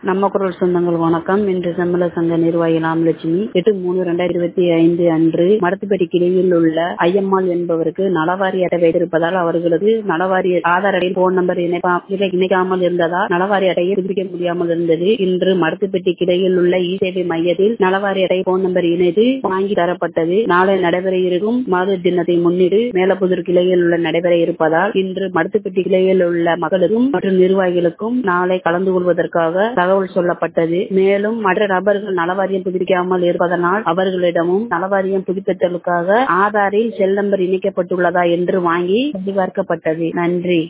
நம்ம குரல் சொந்தங்கள் வணக்கம் இன்று சம்பள சங்க நிர்வாகி ராமலட்சுமி எட்டு மூணு ரெண்டாயிரத்தி இருபத்தி ஐந்து அன்று மடத்துப்பட்டி கிளையில் உள்ள ஐயம்மாள் என்பவருக்கு நலவாரி அட்டை வைத்திருப்பதால் அவர்களது நலவாரி ஆதார் அட்டையில் போன் நம்பர் இணைப்பா- இணை- இணைக்காமல் இருந்ததால் நலவாரி அட்டையை புதுப்பிக்க முடியாமல் இருந்தது இன்று மடத்துப்பட்டி கிளையில் உள்ள இ சேவை மையத்தில் நலவாரி அட்டை போன் நம்பர் இணைத்து வாங்கி தரப்பட்டது நாளை நடைபெற இருக்கும் மாத தினத்தை முன்னிட்டு மேலப்புதூர் கிளையில் உள்ள நடைபெற இருப்பதால் இன்று மடத்துப்பட்டி கிளையில் உள்ள மக்களுக்கும் மற்றும் நிர்வாகிகளுக்கும் நாளை கலந்து கொள்வதற்காக தகவல் சொல்லப்பட்டது மேலும் மற்ற நபர்கள் நலவாரியம் புதுப்பிக்காமல் இருப்பதனால் அவர்களிடமும் நலவாரியம் புதுப்பித்தலுக்காக ஆதாரில் செல் நம்பர் இணைக்கப்பட்டுள்ளதா என்று வாங்கி சரிபார்க்கப்பட்டது நன்றி